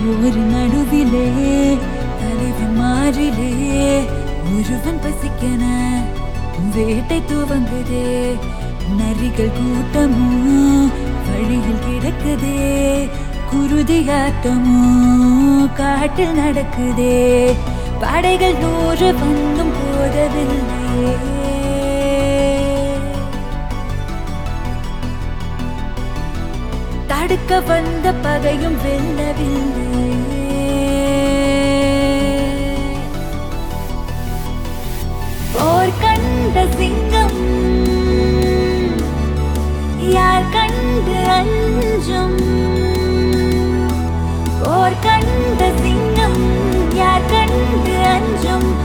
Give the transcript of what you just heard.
ஒரு நடுவிலே தலைவன் மாறிலே ஒருவன் பசிக்கன வேட்டை துவங்குதே நரிகள் கூட்டமும் வழியில் கிடக்குதே குருதி ஆட்டமோ காட்டில் நடக்குதே படைகள் நூறு வந்தும் போதவில்லையே தடுக்க வந்த பகையும் வெல்லவில்லை போர் கண்ட சிங்கம் யார் கண்டு அஞ்சும் போர் கண்ட சிங்கம் யார் கண்டு அஞ்சும்